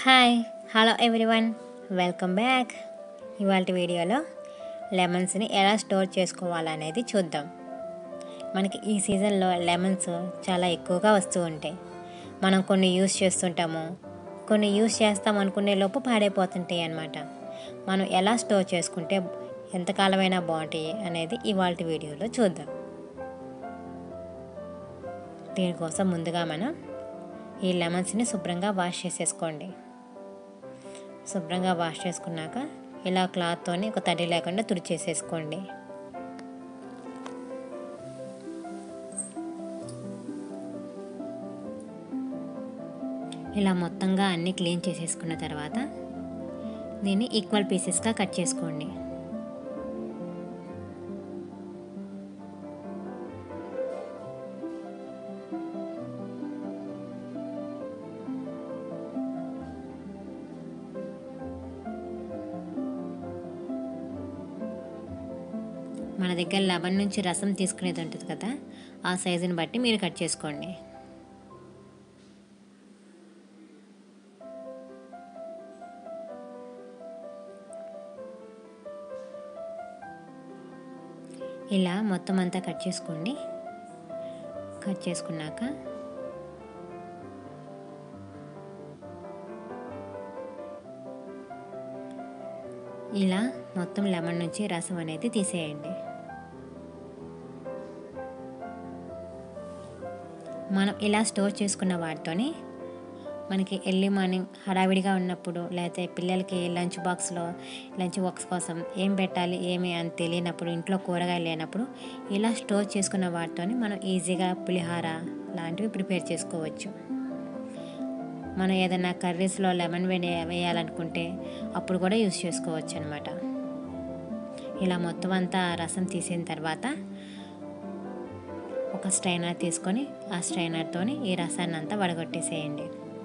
hi hello everyone welcome back ఇవాళ వీడియోలో లెమన్స్ని ఎలా స్టోర్ చేసుకోవాలనేది చూద్దాం మనకి ఈ సీజన్లో లెమన్స్ చాలా ఎక్కువగా వస్తూ ఉంటాయి మనం కొన్ని యూస్ చేస్తుంటాము కొన్ని యూస్ చేస్తాం అనుకునే లోపు పాడైపోతుంటాయి అన్నమాట మనం ఎలా స్టోర్ చేసుకుంటే ఎంతకాలమైనా బాగుంటాయి అనేది ఇవాళ వీడియోలో చూద్దాం దీనికోసం ముందుగా మనం ఈ లెమన్స్ని శుభ్రంగా వాష్ చేసేసుకోండి శుభ్రంగా వాష్ చేసుకున్నాక ఇలా క్లాత్తోని ఒక తడి లేకుండా తుడిచేసేసుకోండి ఇలా మొత్తంగా అన్నీ క్లీన్ చేసేసుకున్న తర్వాత దీన్ని ఈక్వల్ పీసెస్గా కట్ చేసుకోండి మన దగ్గర లెమన్ నుంచి రసం తీసుకునేది ఉంటుంది కదా ఆ సైజుని బట్టి మీరు కట్ చేసుకోండి ఇలా మొత్తం అంతా కట్ చేసుకోండి కట్ చేసుకున్నాక ఇలా మొత్తం లెమన్ నుంచి రసం అనేది తీసేయండి మనం ఇలా స్టోర్ చేసుకున్న వాటితోని మనకి ఎర్లీ మార్నింగ్ హడావిడిగా ఉన్నప్పుడు లేకపోతే పిల్లలకి లంచ్ బాక్స్లో లంచ్ బాక్స్ కోసం ఏం పెట్టాలి ఏమి అని తెలియనప్పుడు ఇంట్లో కూరగాయలు లేనప్పుడు ఇలా స్టోర్ చేసుకున్న వాటితోని మనం ఈజీగా పులిహార లాంటివి ప్రిపేర్ చేసుకోవచ్చు మనం ఏదైనా కర్రీస్లో లెమన్ వేయ వేయాలనుకుంటే అప్పుడు కూడా యూస్ చేసుకోవచ్చు అనమాట ఇలా మొత్తం అంతా రసం తీసిన తర్వాత ఒక స్ట్రైనర్ తీసుకొని ఆ స్ట్రైనర్తోని ఈ రసాన్ని అంతా వడగొట్టేసేయండి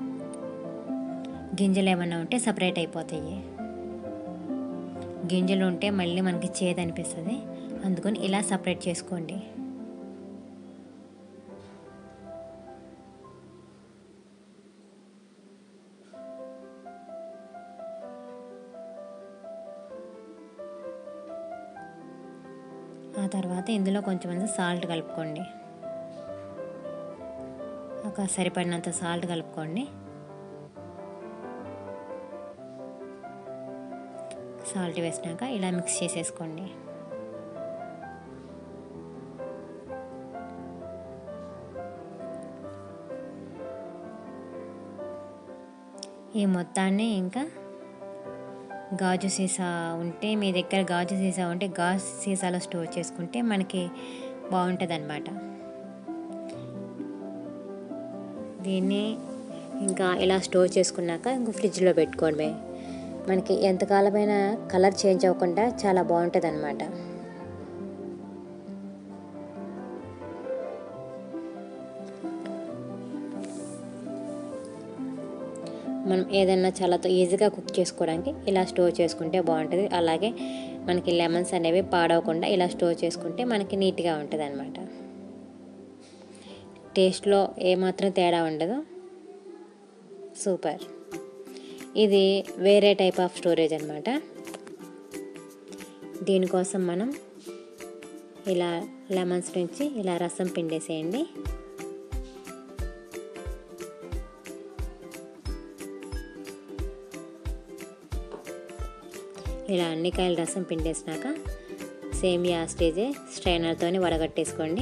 గింజలు ఏమన్నా ఉంటే సపరేట్ అయిపోతాయి గింజలు ఉంటే మళ్ళీ మనకి చేదు అనిపిస్తుంది అందుకని ఇలా సపరేట్ చేసుకోండి ఆ తర్వాత ఇందులో కొంచెం సాల్ట్ కలుపుకోండి ఒక సరిపడినంత సాల్ట్ కలుపుకోండి సాల్ట్ వేసినాక ఇలా మిక్స్ చేసేసుకోండి ఈ మొత్తాన్ని ఇంకా గాజు సీసా ఉంటే మీ దగ్గర గాజు సీసా ఉంటే గాజు సీసాలో స్టోర్ చేసుకుంటే మనకి బాగుంటుంది అనమాట దీన్ని ఇంకా ఇలా స్టోర్ చేసుకున్నాక ఇంకో ఫ్రిడ్జ్లో పెట్టుకోవడమే మనకి ఎంతకాలమైన కలర్ చేంజ్ అవ్వకుండా చాలా బాగుంటుంది అనమాట మనం ఏదైనా చాలా ఈజీగా కుక్ చేసుకోవడానికి ఇలా స్టోర్ చేసుకుంటే బాగుంటుంది అలాగే మనకి లెమన్స్ అనేవి పాడవకుండా ఇలా స్టోర్ చేసుకుంటే మనకి నీట్గా ఉంటుంది అనమాట టేస్ట్లో ఏమాత్రం తేడా ఉండదు సూపర్ ఇది వేరే టైప్ ఆఫ్ స్టోరేజ్ అనమాట దీనికోసం మనం ఇలా లెమన్స్ నుంచి ఇలా రసం పిండేసేయండి ఇలా అన్ని కాయల రసం పిండేసినాక సేమ్ యా స్టేజే స్ట్రైనర్తోని వడగట్టేసుకోండి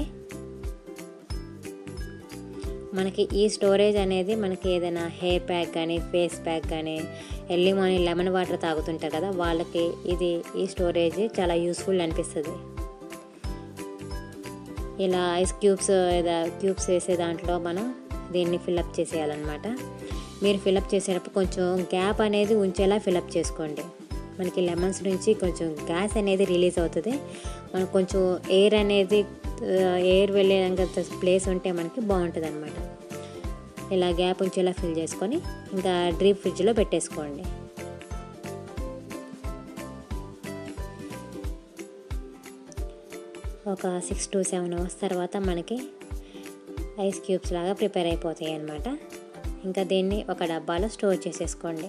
మనకి ఈ స్టోరేజ్ అనేది మనకి ఏదైనా హెయిర్ ప్యాక్ కానీ ఫేస్ ప్యాక్ కానీ ఎర్లీ మార్నింగ్ లెమన్ వాటర్ తాగుతుంటారు కదా వాళ్ళకి ఇది ఈ స్టోరేజ్ చాలా యూస్ఫుల్ అనిపిస్తుంది ఇలా ఐస్ క్యూబ్స్ క్యూబ్స్ వేసే దాంట్లో మనం దీన్ని ఫిల్అప్ చేసేయాలన్నమాట మీరు ఫిల్అప్ చేసేటప్పుడు కొంచెం గ్యాప్ అనేది ఉంచేలా ఫిల్అప్ చేసుకోండి మనకి లెమన్స్ నుంచి కొంచెం గ్యాస్ అనేది రిలీజ్ అవుతుంది మనకు కొంచెం ఎయిర్ అనేది ఎయిర్ వెళ్ళేంత ప్లేస్ ఉంటే మనకి బాగుంటుంది అనమాట ఇలా గ్యాప్ ఉంచేలా ఫిల్ చేసుకొని ఇంకా డ్రీప్ ఫ్రిడ్జ్లో పెట్టేసుకోండి ఒక సిక్స్ టు సెవెన్ అవర్స్ తర్వాత మనకి ఐస్ క్యూబ్స్ లాగా ప్రిపేర్ అయిపోతాయి అన్నమాట ఇంకా దీన్ని ఒక డబ్బాలో స్టోర్ చేసేసుకోండి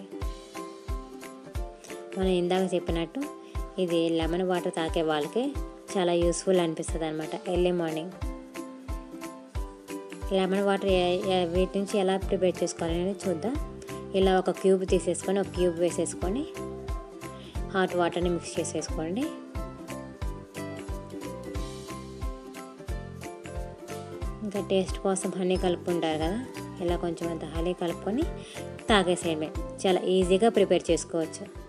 మనం ఇందాక చెప్పినట్టు ఇది లెమన్ వాటర్ తాగే వాళ్ళకి చాలా యూస్ఫుల్ అనిపిస్తుంది అనమాట ఎర్లీ మార్నింగ్ లెమన్ వాటర్ వీటి నుంచి ఎలా ప్రిపేర్ చేసుకోవాలని చూద్దాం ఇలా ఒక క్యూబ్ తీసేసుకొని ఒక క్యూబ్ వేసేసుకొని హాట్ వాటర్ని మిక్స్ చేసేసుకోండి ఇంకా టేస్ట్ కోసం హనీ కలుపుకుంటారు కదా ఇలా కొంచెం అంత హనీ కలుపుకొని తాగేసేయడమే చాలా ఈజీగా ప్రిపేర్ చేసుకోవచ్చు